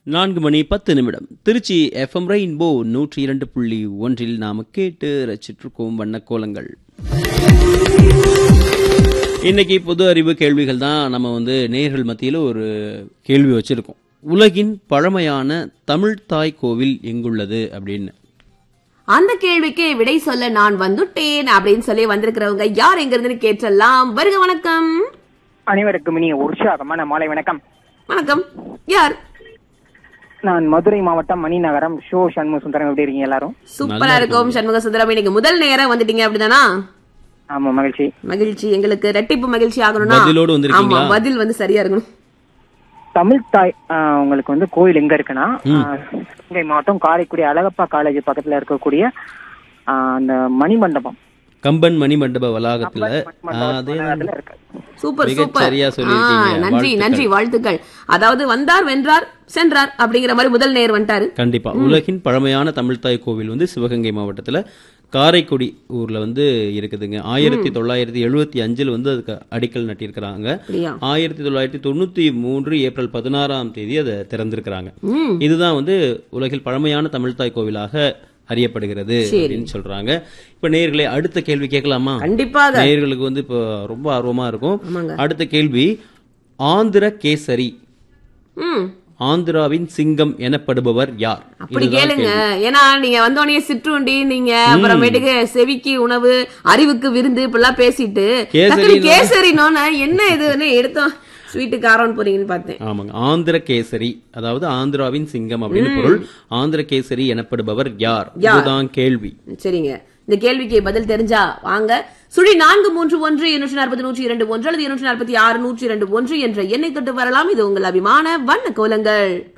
நான்கு மணி பத்து நிமிடம் திருச்சி எஃப்எம் ரெயின்போ நூற்றி இரண்டு புள்ளி ஒன்றில் நாம கேட்டு ரசிச்சிருக்கோம் வண்ணக்கோலங்கள் இன்னைக்கு பொது அறிவு கேள்விகள் தான் நம்ம வந்து நேர்கள் மத்தியில் ஒரு கேள்வி வச்சிருக்கோம் உலகின் பழமையான தமிழ் தாய் கோவில் எங்குள்ளது அப்படின்னு அந்த கேள்விக்கு விடை சொல்ல நான் வந்துட்டேன் அப்படின்னு சொல்லி வந்திருக்கிறவங்க யார் எங்க இருந்து கேட்டலாம் வருக வணக்கம் அனைவருக்கும் இனிய உற்சாகமான மாலை வணக்கம் வணக்கம் யார் நான் மதுரை மாவட்டம் மணிநகரம் ஷோ சண்முக சுந்தரம் எப்படி இருக்கீங்க எல்லாரும் சூப்பரா இருக்கும் சண்முக சுந்தரம் இன்னைக்கு முதல் நேரம் வந்துட்டீங்க அப்படிதானா ஆமா மகிழ்ச்சி மகிழ்ச்சி எங்களுக்கு ரெட்டிப்பு மகிழ்ச்சி ஆகணும்னா பதிலோடு வந்திருக்கீங்களா? ஆமா பதில் வந்து சரியா இருக்கணும் தமிழ் தாய் ஆஹ், உங்களுக்கு வந்து கோயில் எங்க இருக்குன்னா ஆஹ், சிவகங்கை மாவட்டம் காரைக்குடி அழகப்பா காலேஜ் பக்கத்துல இருக்கக்கூடிய ஆஹ், அந்த மணிமண்டபம் கம்பன் மணி மண்டப வளாகத்துல மண்டபம் அதே அதுல இருக்கு சூப்பர் மிகச் சூப்பர் சரியா சொல்லியிருக்கீங்க. ஆ, நன்றி வாழ்த்துக்கள். நன்றி வாழ்த்துக்கள் அதாவது வந்தார் வென்றார் சென்றார் அப்படிங்கிற மாதிரி முதல் நேர் வந்துட்டாரு கண்டிப்பா உலகின் பழமையான தமிழ்த்தாய் கோவில் வந்து சிவகங்கை மாவட்டத்துல காரைக்குடி ஊர்ல வந்து இருக்குதுங்க ஆயிரத்தி தொள்ளாயிரத்தி எழுபத்தி அஞ்சில் வந்து அதுக்கு அடிக்கல் நட்டியிருக்கிறாங்க அப்படியா ஆயிரத்தி தொள்ளாயிரத்தி தொண்ணூத்தி மூன்று ஏப்ரல் பதினாறாம் தேதி அதை திறந்திருக்கிறாங்க ம் இதுதான் வந்து உலகில் பழமையான தமிழ்த்தாய் கோவிலாக அறியப்படுகிறது அப்படின்னு சொல்றாங்க இப்ப நேயர்களே அடுத்த கேள்வி கேட்கலாமா கண்டிப்பாக நேயர்களுக்கு வந்து இப்போ ரொம்ப ஆர்வமா இருக்கும் ஆமாங்க அடுத்த கேள்வி ஆந்திர கேசரி ம் ஆந்திராவின் சிங்கம் எனப்படுபவர் யார் அப்படி இதுதான் கேளுங்க கேள்வி. ஏன்னா நீங்க வந்தோடனே சிற்றுண்டி நீங்க அப்புறமேட்டுக்கு செவிக்கு உணவு அறிவுக்கு விருந்து இப்படிலாம் பேசிட்டு கேசரின்னு- டக்குனு கேசரினோன்னு என்ன இதுன்னு எடுத்தோம் ஸ்வீட்டு காரம்னு போறீங்கன்னு பார்த்தேன் ஆமாங்க ஆந்திர கேசரி அதாவது ஆந்திராவின் சிங்கம் அப்படின்னு பொருள் ஆந்திர கேசரி எனப்படுபவர் யார் இதுதான் கேள்வி சரிங்க இந்த கேள்விக்கு பதில் தெரிஞ்சா வாங்க சுழி நான்கு மூன்று ஒன்று இருநூற்றி நாற்பது நூற்றி இரண்டு ஒன்று அல்லது இருநூற்றி நாற்பத்தி ஆறு நூற்றி இரண்டு ஒன்று என்ற எண்ணை தொட்டு வரலாம் இது உங்கள் அபிமான வண்ண கோலங்கள்